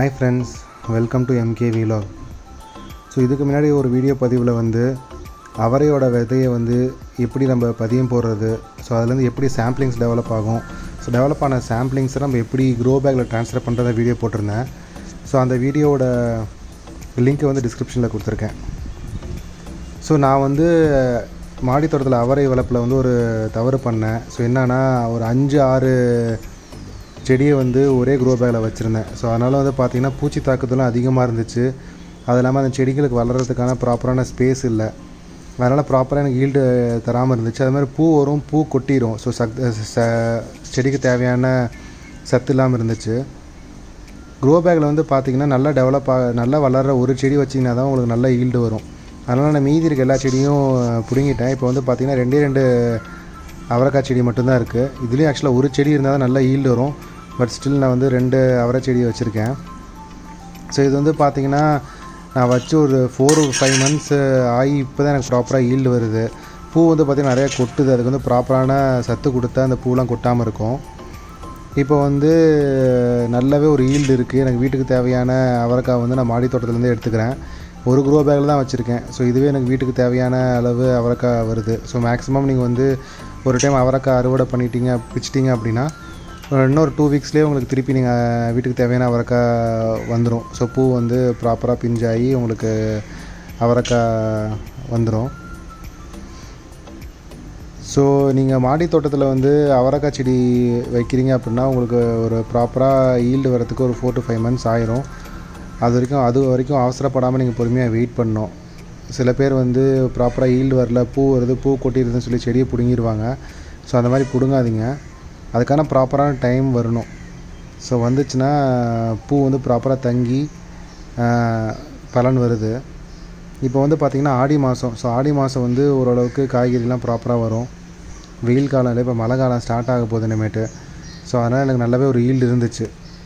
hi friends welcome to MK vlog so இதுக்கு முன்னாடி ஒரு வீடியோ பதிவில் வந்து அவரையோட விதையை வந்து எப்படி நம்ம பதியம் போடுறது ஸோ அதுலேருந்து எப்படி சாம்பிளிங்ஸ் டெவலப் ஆகும் ஸோ டெவலப் ஆன சாம்பிளிங்ஸை நம்ம எப்படி க்ரோ பேக்கில் ட்ரான்ஸ்ஃபர் பண்ணுறத வீடியோ போட்டிருந்தேன் ஸோ அந்த வீடியோவோட லிங்க்கை வந்து டிஸ்கிரிப்ஷனில் கொடுத்துருக்கேன் ஸோ நான் வந்து மாடி தோட்டத்தில் அவரை வளர்ப்பில் வந்து ஒரு தவறு பண்ணேன் ஸோ என்னன்னா ஒரு அஞ்சு ஆறு செடியை வந்து ஒரே க்ரோ பேக்கில் வச்சுருந்தேன் ஸோ அதனால் வந்து பார்த்திங்கன்னா பூச்சி தாக்குதலும் அதிகமாக இருந்துச்சு அது இல்லாமல் அந்த செடிகளுக்கு வளர்கிறதுக்கான ப்ராப்பரான ஸ்பேஸ் இல்லை அதனால் ப்ராப்பராக எனக்கு ஈல்டு தராமல் இருந்துச்சு அது மாதிரி பூ வரும் பூ கொட்டிடும் ஸோ சக் ச செடிக்கு தேவையான சத்து இல்லாமல் இருந்துச்சு க்ரோ பேக்கில் வந்து பார்த்திங்கன்னா நல்லா டெவலப் ஆக நல்லா வளர்கிற ஒரு செடி வச்சிங்கன்னா தான் உங்களுக்கு நல்ல ஈல்டு வரும் அதனால் நான் மீதி இருக்க எல்லா செடியும் பிடுங்கிட்டேன் இப்போ வந்து பார்த்திங்கன்னா ரெண்டே ரெண்டு அவரைக்காய் செடி மட்டும்தான் இருக்குது இதுலேயும் ஆக்சுவலாக ஒரு செடி இருந்தால் தான் நல்லா ஈல்டு வரும் பட் ஸ்டில் நான் வந்து ரெண்டு அவரை செடி வச்சுருக்கேன் ஸோ இது வந்து பார்த்திங்கன்னா நான் வச்சு ஒரு ஃபோர் ஃபைவ் மந்த்ஸ் ஆகி இப்போ தான் எனக்கு ப்ராப்பராக ஈல்டு வருது பூ வந்து பார்த்திங்கன்னா நிறையா கொட்டுது அதுக்கு வந்து ப்ராப்பரான சத்து கொடுத்தா அந்த பூலாம் கொட்டாமல் இருக்கும் இப்போ வந்து நல்லாவே ஒரு ஈல்டு இருக்குது எனக்கு வீட்டுக்கு தேவையான அவரைக்காய் வந்து நான் மாடி தோட்டத்துலேருந்து எடுத்துக்கிறேன் ஒரு க்ரோ பேக்கில் தான் வச்சுருக்கேன் ஸோ இதுவே எனக்கு வீட்டுக்கு தேவையான அளவு அவரைக்காய் வருது ஸோ மேக்ஸிமம் நீங்கள் வந்து ஒரு டைம் அவரைக்காய் அறுவடை பண்ணிட்டீங்க பிச்சிட்டிங்க அப்படின்னா இன்னொரு டூ வீக்ஸ்லேயே உங்களுக்கு திருப்பி நீங்கள் வீட்டுக்கு தேவையான அவரைக்காய் வந்துடும் ஸோ பூ வந்து ப்ராப்பராக பிஞ்சாகி உங்களுக்கு அவரைக்காய் வந்துடும் ஸோ நீங்கள் மாடி தோட்டத்தில் வந்து அவரைக்காய் செடி வைக்கிறீங்க அப்படின்னா உங்களுக்கு ஒரு ப்ராப்பராக ஈல்டு வரத்துக்கு ஒரு ஃபோர் டு ஃபைவ் மந்த்ஸ் ஆயிரும் அது வரைக்கும் அது வரைக்கும் அவசரப்படாமல் நீங்கள் பொறுமையாக வெயிட் பண்ணணும் சில பேர் வந்து ப்ராப்பராக ஈல்டு வரல பூ வருது பூ கொட்டிடுதுன்னு சொல்லி செடியை பிடுங்கிடுவாங்க ஸோ அந்த மாதிரி பிடுங்காதீங்க அதுக்கான ப்ராப்பரான டைம் வரணும் ஸோ வந்துச்சுன்னா பூ வந்து ப்ராப்பராக தங்கி பலன் வருது இப்போ வந்து பார்த்திங்கன்னா ஆடி மாதம் ஸோ ஆடி மாதம் வந்து ஓரளவுக்கு காய்கறிலாம் ப்ராப்பராக வரும் வெயில் காலம் இல்லை இப்போ மழை காலம் ஸ்டார்ட் ஆக போகுது இனிமேட்டு ஸோ அதனால் எனக்கு நல்லாவே ஒரு ஈல்டு இருந்துச்சு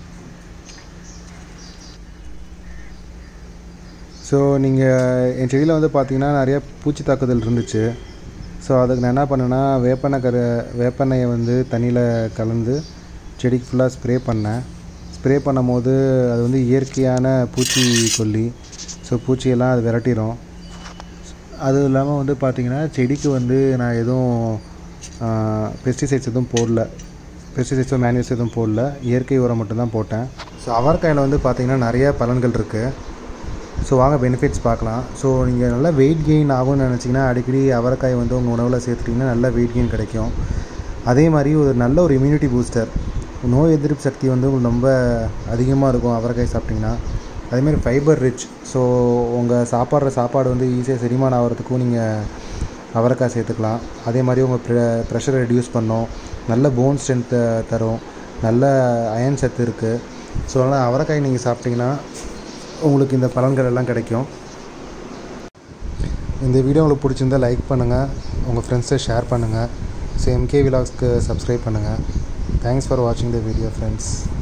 ஸோ நீங்கள் என் செடியில் வந்து பார்த்தீங்கன்னா நிறைய பூச்சி தாக்குதல் இருந்துச்சு ஸோ அதுக்கு நான் என்ன பண்ணேன்னா வேப்பெண்ணெய் கரு வேப்பெண்ணெயை வந்து தண்ணியில் கலந்து செடிக்கு ஃபுல்லாக ஸ்ப்ரே பண்ணேன் ஸ்ப்ரே பண்ணும் போது அது வந்து இயற்கையான பூச்சி கொல்லி ஸோ பூச்சியெல்லாம் அது விரட்டிடும் அது இல்லாமல் வந்து பார்த்திங்கன்னா செடிக்கு வந்து நான் எதுவும் பெஸ்டிசைட்ஸ் எதுவும் போடல பெஸ்டிசைட்ஸோ மேனுவல்ஸ் எதுவும் போடல இயற்கை உரம் மட்டும்தான் போட்டேன் ஸோ அவரைக்காயில் வந்து பார்த்திங்கன்னா நிறைய பலன்கள் இருக்குது ஸோ வாங்க பெனிஃபிட்ஸ் பார்க்கலாம் ஸோ நீங்கள் நல்லா வெயிட் கெயின் ஆகும்னு நினச்சிங்கன்னா அடிக்கடி அவரைக்காய் வந்து உங்கள் உணவில் சேர்த்துட்டிங்கன்னா நல்லா வெயிட் கெயின் கிடைக்கும் அதே மாதிரி ஒரு நல்ல ஒரு இம்யூனிட்டி பூஸ்டர் நோய் எதிர்ப்பு சக்தி வந்து உங்களுக்கு ரொம்ப அதிகமாக இருக்கும் அவரைக்காய் சாப்பிட்டிங்கன்னா அதேமாதிரி ஃபைபர் ரிச் ஸோ உங்கள் சாப்பாடுற சாப்பாடு வந்து ஈஸியாக செரிமானம் ஆகிறதுக்கும் நீங்கள் அவரைக்காய் சேர்த்துக்கலாம் அதே மாதிரி உங்கள் ப்ரெ ப்ரெஷரை ரெடியூஸ் பண்ணும் நல்ல போன் ஸ்ட்ரென்த்தை தரும் நல்ல அயன் சத்து இருக்குது ஸோ அதனால் அவரைக்காய் நீங்கள் சாப்பிட்டிங்கன்னா உங்களுக்கு இந்த பலன்கள் எல்லாம் கிடைக்கும் இந்த வீடியோ உங்களுக்கு பிடிச்சிருந்தால் லைக் பண்ணுங்கள் உங்கள் ஃப்ரெண்ட்ஸை ஷேர் பண்ணுங்கள் ஸோ எம்கே விலாக்ஸ்க்கு சப்ஸ்கிரைப் பண்ணுங்கள் தேங்க்ஸ் ஃபார் வாட்சிங் த வீடியோ ஃப்ரெண்ட்ஸ்